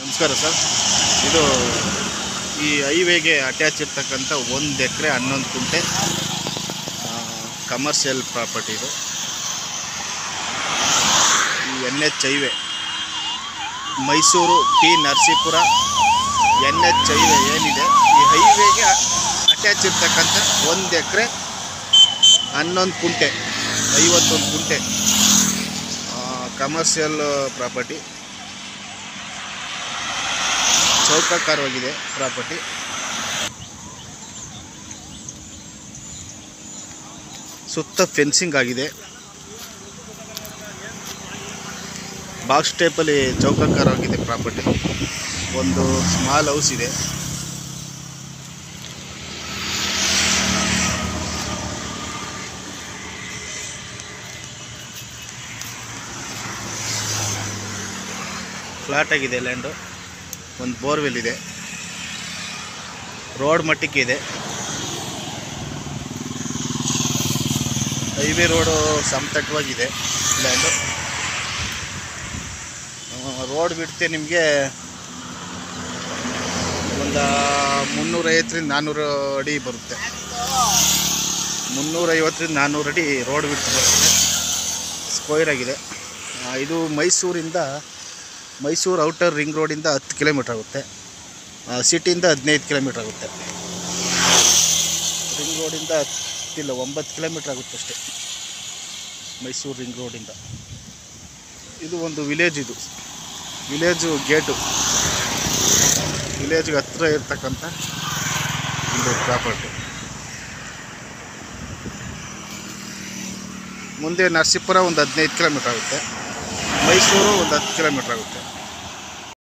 ನಮಸ್ಕಾರ ಸರ್ ಇದು ಈ ಹೈವೇಗೆ ಅಟ್ಯಾಚ್ ಇರ್ತಕ್ಕಂಥ ಒಂದು ಎಕರೆ ಹನ್ನೊಂದು ಕುಂಟೆ ಕಮರ್ಷಿಯಲ್ ಪ್ರಾಪರ್ಟಿ ಇದು ಈ N H highway Mysuru T Narasipura N H highway ಏನಿದೆ ಈ ಹೈವೇಗೆ ಅಟ್ಯಾಚ್ ಇರ್ತಕ್ಕಂಥ ಒಂದು ಎಕರೆ ಹನ್ನೊಂದು ಕುಂಟೆ ಐವತ್ತೊಂದು ಕುಂಟೆ ಕಮರ್ಷಿಯಲ್ ಪ್ರಾಪರ್ಟಿ ಚೌಕಾಕಾರವಾಗಿದೆ ಪ್ರಾಪರ್ಟಿ ಸುತ್ತ ಫೆನ್ಸಿಂಗ್ ಆಗಿದೆ ಬಾಕ್ಸ್ ಟೈಪಲ್ಲಿ ಚೌಕಾಕಾರವಾಗಿದೆ ಪ್ರಾಪರ್ಟಿ ಒಂದು ಸ್ಮಾಲ್ ಹೌಸ್ ಇದೆ ಫ್ಲಾಟ್ ಆಗಿದೆ ಲ್ಯಾಂಡು ಒಂದು ಬೋರ್ವೆಲ್ ಇದೆ ರೋಡ್ ಮಟ್ಟಕ್ಕೆ ಇದೆ ಹೈವೇ ರೋಡು ಸಮತಟ್ಟವಾಗಿದೆ ಲ್ಯಾಂಡು ರೋಡ್ ಬಿಡ್ತೆ ನಿಮಗೆ ಒಂದು ಮುನ್ನೂರೈವತ್ತರಿಂದ ನಾನ್ನೂರು ಅಡಿ ಬರುತ್ತೆ ಮುನ್ನೂರೈವತ್ತರಿಂದ ನಾನ್ನೂರು ಅಡಿ ರೋಡ್ ಬಿಟ್ಟು ಬರುತ್ತೆ ಸ್ಕ್ವೈರ್ ಆಗಿದೆ ಆ, ಇದು ಮೈಸೂರಿಂದ ಮೈಸೂರು ಔಟರ್ ರಿಂಗ್ ರೋಡಿಂದ ಹತ್ತು ಕಿಲೋಮೀಟ್ರ್ ಆಗುತ್ತೆ ಆ, ಸಿಟಿಯಿಂದ ಹದಿನೈದು ಕಿಲೋಮೀಟ್ರ್ ಆಗುತ್ತೆ ರಿಂಗ್ ರೋಡಿಂದ ಹತ್ತಿಲ್ಲ ಒಂಬತ್ತು ಕಿಲೋಮೀಟ್ರ್ ಆಗುತ್ತೆ ಅಷ್ಟೇ ಮೈಸೂರು ರಿಂಗ್ ರೋಡಿಂದ ಇದು ಒಂದು ವಿಲೇಜ್ ಇದು ವಿಲೇಜು ಗೇಟು ವಿಲೇಜ್ಗೆ ಹತ್ತಿರ ಇರ್ತಕ್ಕಂಥ ಒಂದು ಪ್ರಾಪರ್ಟಿ ಮುಂದೆ ನರಸೀಪುರ ಒಂದು ಹದಿನೈದು ಕಿಲೋಮೀಟ್ರ್ ಆಗುತ್ತೆ ಮೈಸೂರು ಒಂದು ಹತ್ತು ಕಿಲೋಮೀಟ್ರ್ ಆಗುತ್ತೆ